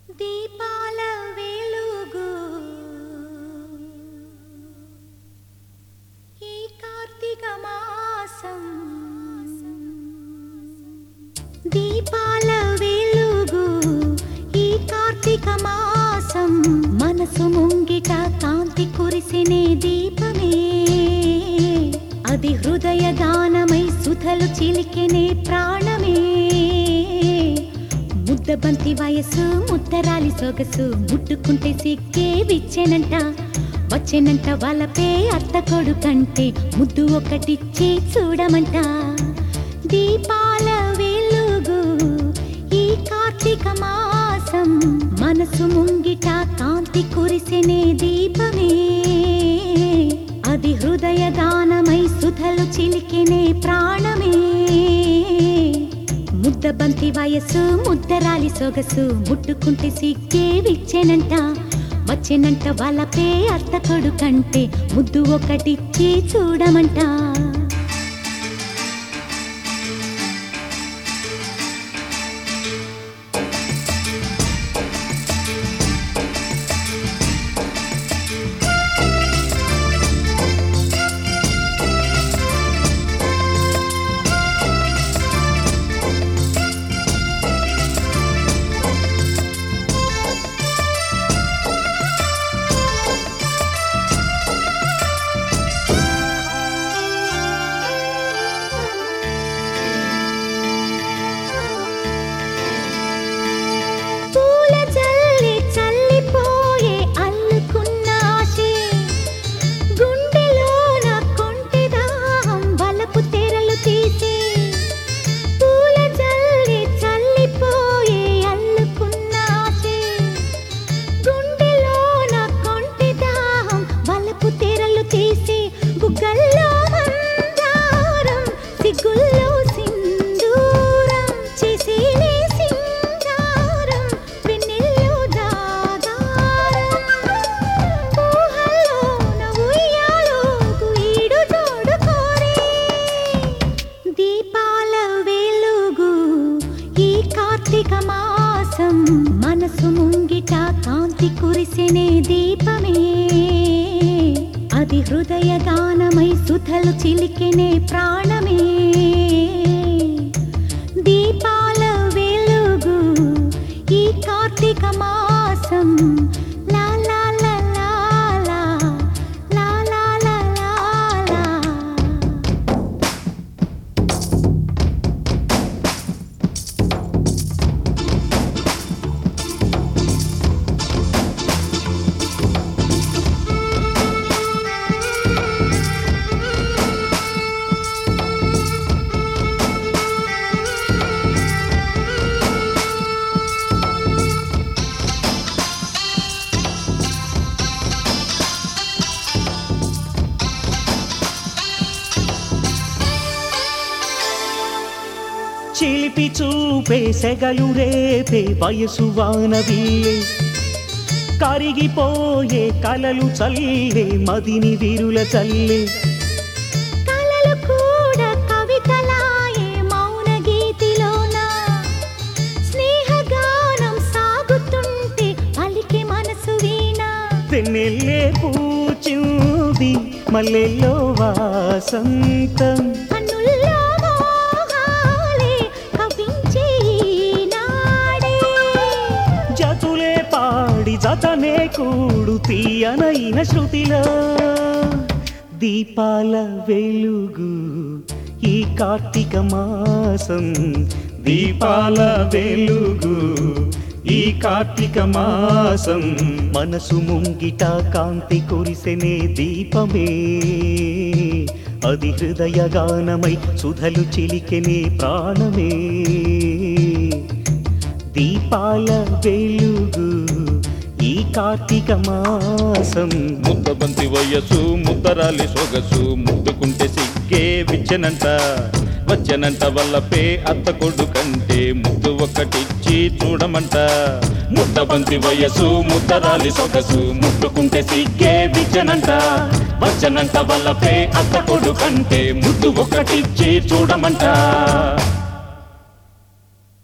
దీపాల వెలుగు ఈ కార్తీక మాసం దీపాల వెలుగు ఈ కార్తీక మాసం మనసు ముంగిట కాంతి కురిసినే దీపమే అది హృదయ గానమై సుధలు చిలికెనే ప్రాణమే ముద్దబంతి వయసు ముద్దరాలి సొగసు ముట్టుకుంటే సిక్కే విచ్చెనంట వచ్చెనంట వలపే అత్త కొడుకంటే ముద్దు ఒకటిచ్చి చూడమంట దీపాల వెలుగు ఈ కార్తీక మాసం మనసు ముంగిట కాంతి కురిసెనే దీపమే అది హృదయ గానమై సుధలు చిలికెనే ప్రాణమే ముద్దబంతి వయసు ముద్దరాలి సొగసు ముట్టుకుంటే సిగ్గే విచ్చెనంట వచ్చెనంట వలపే అత్త కొడుకంటే ముద్దు ఒకటిచ్చి చూడమంట పూల జల్లి చల్లిపోయే అల్లుకున్న ఆశే గుండెలోన కొంటె దాహం వలపు తెరలు తీసే పూల జల్లి చల్లిపోయే అల్లుకున్న ఆశే గుండెలోన కొంటె దాహం వలపు తెరలు తీసే బుగ్గల్లో మందారం సిగ్గుల్లో సింధూరం చేసేనే సింగారం వెన్నెల్లో జాగారం ఊహల్లోన ఉయ్యాలోకు ఈడు తోడుకోరే దీపాల వెలుగు ఈ కార్తీక మాసం మనసు ముంగిట కాంతి కురిసెనే దీపమే అది హృదయ గానమై సుధలు చిలికెనే ప్రాణమే దీపాల వెలుగు ఈ కార్తీక మాసం లా లా లా లా లా లా లా లా లా లా చిలిపి చూపే సెగలు రేపే వయసు వానవిల్లే కరిగిపోయే కలలు చల్లే మదిని విరుల చల్లే కలలు కూడా కవితలాయే మౌన గీతిలోన స్నేహగానం సాగుతుంటే పలికి మనసు వీణ తెన్నెల్లే పూచింది మల్లెల్లో వాసంతం కన్నుల్లో మోహాలే కవ్వించే ఈనాడే జతులే పాడి జతనే కూడు తీయనైన శృతిలో దీపాల వెలుగు ఈ కార్తీక మాసం దీపాల వెలుగు ఈ కార్తీక మాసం మనసు ముంగిట కాంతి కురిసెనే దీపమే అది హృదయ గానమై సుధలు చిలికెనే ప్రాణమే దీపాల వెలుగు ఈ కార్తీక మాసం ముద్దబంతి వయసు ముద్దరాలి సొగసు ముద్దుకుంటే సిగ్గే విచ్చనంట వచ్చనంట వల్లపే అత్త కొడుకంటే ముద్దు ఒకటిచ్చి చూడమంట ముద్దబంతి వయసు ముద్దరాలి సొగసు ముట్టుకుంటే సిగ్గే విచ్చనంట వచ్చనంట వల్లపే అత్త కొడుకంటే ముద్దు ఒకటిచ్చి చూడమంట